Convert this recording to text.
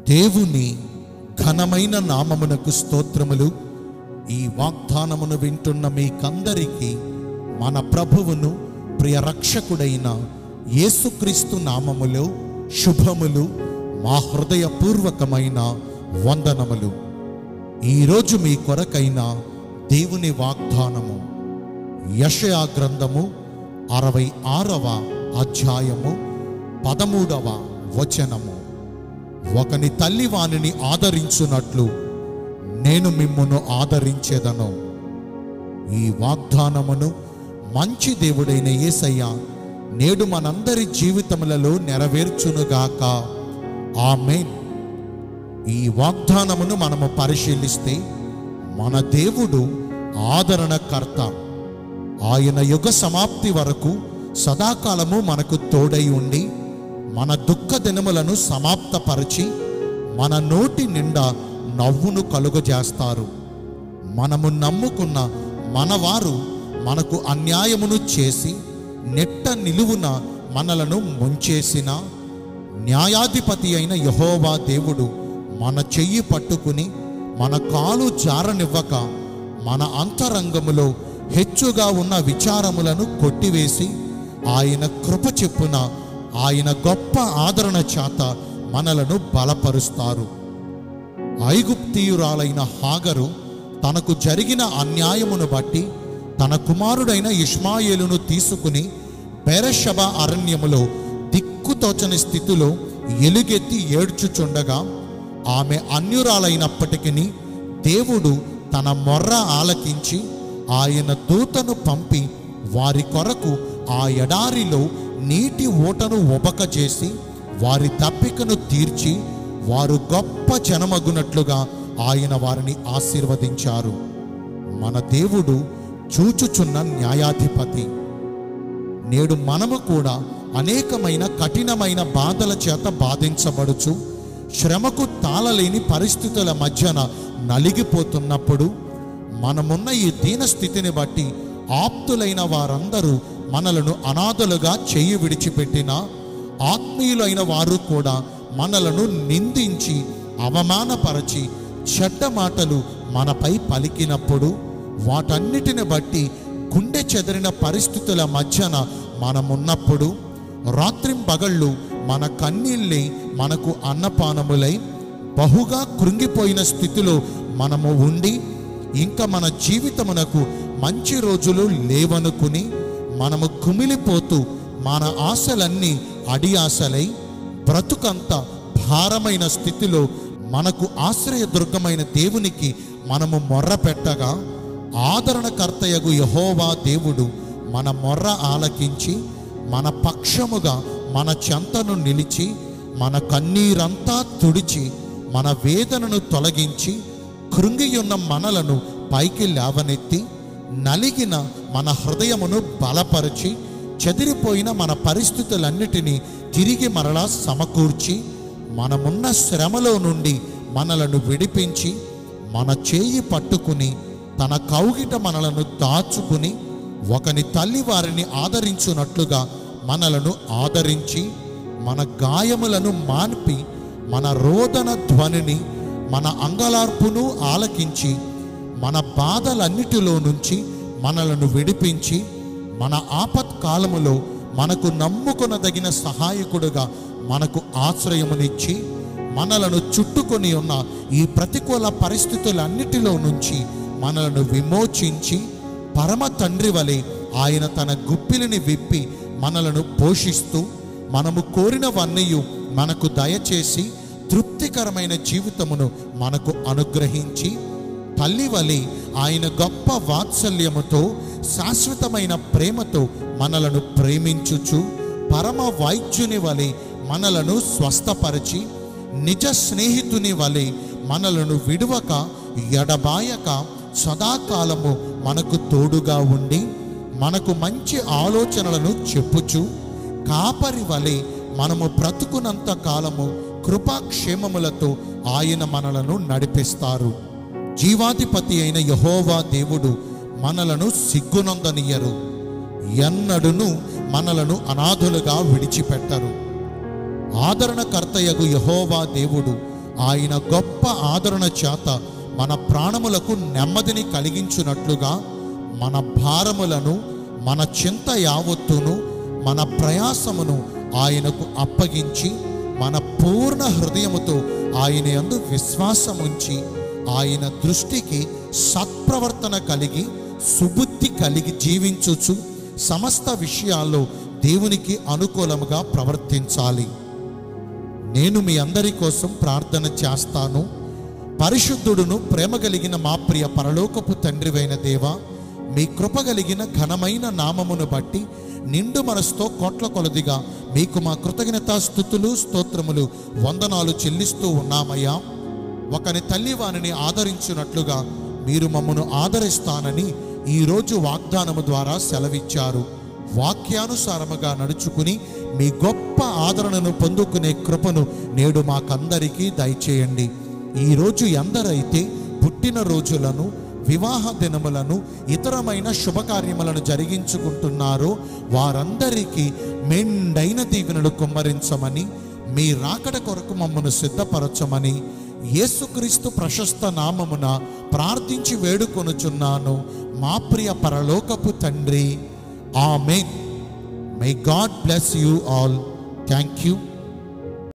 దేవుని ఘనమైన నామమునకు స్తోత్రములు ఈ వాగ్దానమును వింటున్న మీకందరికీ మన ప్రభువును ప్రియ రక్షకుడైన యేసుక్రీస్తు నామములో శుభములు మా హృదయపూర్వకమైన వందనములు ఈరోజు మీ కొరకైన దేవుని వాగ్దానము యషయా గ్రంథము అరవై ఆరవ అధ్యాయము పదమూడవ వచనము ఒకని తల్లి వానిని ఆదరించున్నట్లు నేను మిమ్మును ఆదరించేదను ఈ వాగ్దానమును మంచి దేవుడైన యేసయ్య నేడు మనందరి జీవితములలో నెరవేర్చునుగాక ఆమేన్ ఈ వాగ్దానమును మనము పరిశీలిస్తే మన దేవుడు ఆదరణకర్త ఆయన యుగ సమాప్తి వరకు సదాకాలము మనకు తోడై ఉండి మన దుఃఖ దినములను సమాప్తపరిచి మన నోటి నిండా నవ్వును కలుగజేస్తారు మనము నమ్ముకున్న మనవారు మనకు అన్యాయమును చేసి నెట్ట నిలువున మనలను ముంచేసిన న్యాయాధిపతి అయిన యహోవా దేవుడు మన చెయ్యి పట్టుకుని మన కాలు జారనివ్వక మన అంతరంగములో హెచ్చుగా ఉన్న విచారములను కొట్టివేసి ఆయన కృప చెప్పున ఆయన గొప్ప ఆదరణ చేత మనలను బలపరుస్తారు ఐగుప్తీయురాలైన హాగరు తనకు జరిగిన అన్యాయమును బట్టి తన కుమారుడైన ఇష్మాయేలును తీసుకుని బెరషబ అరణ్యములో దిక్కుతోచని స్థితిలో ఎలుగెత్తి ఏడ్చుచుండగా ఆమె అన్యురాలైనప్పటికీ దేవుడు తన మొర్ర ఆలకించి ఆయన దూతను పంపి వారి కొరకు ఆ ఎడారిలో నీటి ఊటను ఒబకజేసి వారి తప్పికను తీర్చి వారు గొప్ప జనమగునట్లుగా ఆయన వారిని ఆశీర్వదించారు మన దేవుడు చూచుచున్న న్యాయాధిపతి నేడు మనము కూడా అనేకమైన కఠినమైన బాధల చేత బాధించబడుచు శ్రమకు తాళలేని పరిస్థితుల మధ్యన నలిగిపోతున్నప్పుడు మనమున్న ఈ దీన స్థితిని బట్టి ఆప్తులైన వారందరూ మనలను అనాథలుగా చెయ్యి విడిచిపెట్టిన ఆత్మీయులైన వారు కూడా మనలను నిందించి అవమానపరచి చెడ్డ మాటలు మనపై పలికినప్పుడు వాటన్నిటిని బట్టి గుండె చెదరిన పరిస్థితుల మధ్యన మనమున్నప్పుడు రాత్రింబగళ్ళు మన కన్నీళ్ళే మనకు అన్నపానములై బహుగా కృంగిపోయిన స్థితిలో మనము ఉండి ఇంకా మన జీవితమునకు మంచి రోజులు లేవనుకుని మనము కుమిలిపోతూ మన ఆశలన్నీ అడి ఆశలై బ్రతుకంత భారమైన స్థితిలో మనకు ఆశ్రయదుర్గమైన దేవునికి మనము మొర్ర పెట్టగా ఆదరణకర్తయగు యహోవా దేవుడు మన మొర్ర ఆలకించి మన పక్షముగా మన చెంతను నిలిచి మన కన్నీరంతా తుడిచి మన వేదనను తొలగించి కృంగియున్న మనలను పైకి లేవనెత్తి నలిగిన మన హృదయమును బలపరిచి చెదిరిపోయిన మన పరిస్థితులన్నిటినీ తిరిగి మరలా సమకూర్చి మనమున్న శ్రమలో నుండి మనలను విడిపించి మన చేయి పట్టుకుని తన కౌగిట మనలను దాచుకుని ఒకని తల్లి వారిని ఆదరించున్నట్లుగా మనలను ఆదరించి మన గాయములను మాన్పి మన రోదన ధ్వనిని మన అంగలార్పును ఆలకించి మన బాధలన్నిటిలో నుంచి మనలను విడిపించి మన ఆపత్కాలములో మనకు నమ్ముకొనదగిన సహాయకుడుగా మనకు ఆశ్రయమునిచ్చి మనలను చుట్టుకొని ఉన్న ఈ ప్రతికూల పరిస్థితులన్నిటిలో నుంచి మనలను విమోచించి పరమ తండ్రి వలె ఆయన తన గుప్పిలిని విప్పి మనలను పోషిస్తూ మనము కోరినవన్నీయు మనకు దయచేసి తృప్తికరమైన జీవితమును మనకు అనుగ్రహించి తల్లి వలె ఆయన గొప్ప వాత్సల్యముతో శాశ్వతమైన ప్రేమతో మనలను ప్రేమించుచు పరమ వైద్యుని వలె మనలను స్వస్థపరిచి నిజ స్నేహితుని వలె మనలను విడువక ఎడబాయక సదాకాలము మనకు తోడుగా ఉండి మనకు మంచి ఆలోచనలను చెప్పుచు కాపరి వలె మనము బ్రతుకునంత కాలము కృపాక్షేమములతో ఆయన మనలను నడిపిస్తారు జీవాధిపతి అయిన యహోవా దేవుడు మనలను సిగ్గునొందనియరు ఎన్నడును మనలను అనాథులుగా విడిచిపెట్టరు ఆదరణకర్తయగు యహోవా దేవుడు ఆయన గొప్ప ఆదరణ చేత మన ప్రాణములకు నెమ్మదిని కలిగించున్నట్లుగా మన భారములను మన చింత యావత్తును మన ప్రయాసమును ఆయనకు అప్పగించి మన పూర్ణ హృదయముతో ఆయన యందు విశ్వాసముంచి ఆయన దృష్టికి సత్ప్రవర్తన కలిగి సుబుద్ధి కలిగి జీవించుచు సమస్త విషయాల్లో దేవునికి అనుకూలముగా ప్రవర్తించాలి నేను మీ అందరి కోసం ప్రార్థన చేస్తాను పరిశుద్ధుడును ప్రేమ కలిగిన మా ప్రియ పరలోకపు తండ్రివైన దేవా మీ కృప కలిగిన ఘనమైన నామమును బట్టి నిండు మనసుతో కోట్ల కొలదిగా మీకు మా కృతజ్ఞతా స్థుతులు స్తోత్రములు వందనాలు చెల్లిస్తూ ఉన్నామయ్యా ఒకని తల్లి వారిని ఆదరించినట్లుగా మీరు మమ్మను ఆదరిస్తానని ఈరోజు వాగ్దానము ద్వారా సెలవిచ్చారు వాక్యానుసారముగా నడుచుకుని మీ గొప్ప ఆదరణను పొందుకునే కృపను నేడు మాకందరికీ దయచేయండి ఈరోజు ఎందరైతే పుట్టిన రోజులను వివాహ దినములను ఇతరమైన శుభకార్యములను జరిగించుకుంటున్నారో వారందరికీ మెండైన దీవెనలు కుమ్మరించమని మీ రాకడ కొరకు మమ్మను సిద్ధపరచమని యేసుక్రీస్తు ప్రశస్త నామమున ప్రార్థించి వేడుకొనుచున్నాను మా ప్రియ పరలోకపు తండ్రి amen may God bless you all thank you